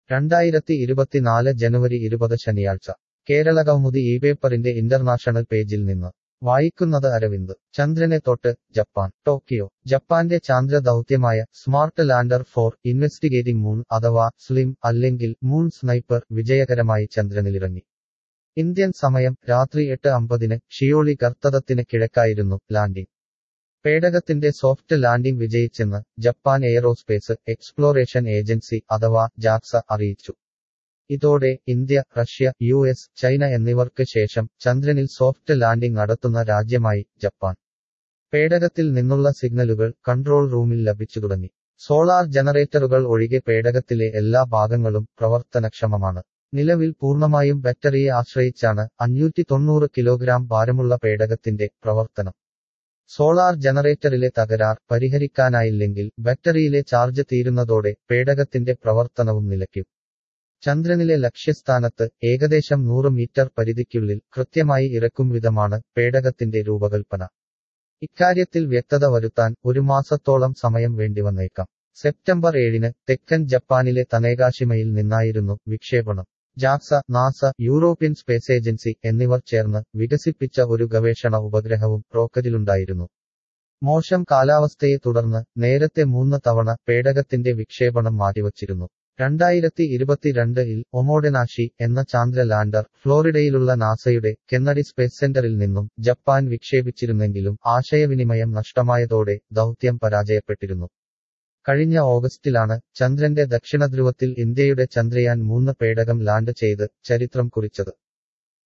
രണ്ടായിരത്തി ഇരുപത്തിനാല് ജനുവരി ഇരുപത് ശനിയാഴ്ച കേരളകൗമുദി ഈ പേപ്പറിന്റെ ഇന്റർനാഷണൽ പേജിൽ നിന്ന് വായിക്കുന്നത് അരവിന്ദ് ചന്ദ്രനെ തൊട്ട് ജപ്പാൻ ടോക്കിയോ ജപ്പാന്റെ ചാന്ദ്ര ദൗത്യമായ smart lander for investigating moon അഥവാ സ്ലിം അല്ലെങ്കിൽ മൂൺ സ്നൈപ്പർ വിജയകരമായി ചന്ദ്രനിലിറങ്ങി ഇന്ത്യൻ സമയം രാത്രി എട്ട് അമ്പതിന് ഷിയോളി കർത്തദത്തിന് കിഴക്കായിരുന്നു ലാൻഡിംഗ് പേടകത്തിന്റെ സോഫ്റ്റ് ലാൻഡിംഗ് വിജയിച്ചെന്ന് ജപ്പാൻ എയറോസ്പേസ് എക്സ്പ്ലോറേഷൻ ഏജൻസി അഥവാ ജാക്സ അറിയിച്ചു ഇതോടെ India Russia U S China എന്നിവർക്ക് ശേഷം ചന്ദ്രനിൽ സോഫ്റ്റ് ലാൻഡിംഗ് നടത്തുന്ന രാജ്യമായി ജപ്പാൻ പേടകത്തിൽ നിന്നുള്ള സിഗ്നലുകൾ കൺട്രോൾ റൂമിൽ ലഭിച്ചു തുടങ്ങി സോളാർ ജനറേറ്ററുകൾ ഒഴികെ പേടകത്തിലെ എല്ലാ ഭാഗങ്ങളും പ്രവർത്തനക്ഷമമാണ് നിലവിൽ പൂർണ്ണമായും ബാറ്ററിയെ ആശ്രയിച്ചാണ് അഞ്ഞൂറ്റി തൊണ്ണൂറ് കിലോഗ്രാം ഭാരമുള്ള പേടകത്തിന്റെ പ്രവർത്തനം സോളാർ ജനറേറ്ററിലെ തകരാർ പരിഹരിക്കാനായില്ലെങ്കിൽ ബാറ്ററിയിലെ ചാർജ് തീരുന്നതോടെ പേടകത്തിന്റെ പ്രവർത്തനവും നിലയ്ക്കും ചന്ദ്രനിലെ ലക്ഷ്യസ്ഥാനത്ത് ഏകദേശം നൂറ് മീറ്റർ പരിധിക്കുള്ളിൽ കൃത്യമായി ഇറക്കും വിധമാണ് പേടകത്തിന്റെ രൂപകൽപ്പന ഇക്കാര്യത്തിൽ വ്യക്തത വരുത്താൻ ഒരു മാസത്തോളം സമയം വേണ്ടിവന്നേക്കാം സെപ്റ്റംബർ ഏഴിന് തെക്കൻ ജപ്പാനിലെ തനേകാഷിമയിൽ നിന്നായിരുന്നു വിക്ഷേപണം JAXA NASA European space agency എന്നിവർ ചേർന്ന് വികസിപ്പിച്ച ഒരു ഗവേഷണ ഉപഗ്രഹവും റോക്കറ്റിലുണ്ടായിരുന്നു മോശം കാലാവസ്ഥയെ തുടർന്ന് നേരത്തെ മൂന്ന് തവണ പേടകത്തിന്റെ വിക്ഷേപണം മാറ്റിവച്ചിരുന്നു രണ്ടായിരത്തി ഇരുപത്തിരണ്ടിൽ ഒമോഡനാഷി എന്ന ചാന്ദ്ര ലാൻഡർ ഫ്ലോറിഡയിലുള്ള നാസയുടെ കെന്നഡി സ്പേസ് സെന്ററിൽ നിന്നും ജപ്പാൻ വിക്ഷേപിച്ചിരുന്നെങ്കിലും ആശയവിനിമയം നഷ്ടമായതോടെ ദൗത്യം പരാജയപ്പെട്ടിരുന്നു കഴിഞ്ഞ ഓഗസ്റ്റിലാണ് ചന്ദ്രന്റെ ദക്ഷിണധ്രുവത്തിൽ ഇന്ത്യയുടെ ചന്ദ്രയാൻ മൂന്ന് പേടകം ലാൻഡ് ചെയ്ത് ചരിത്രം കുറിച്ചത്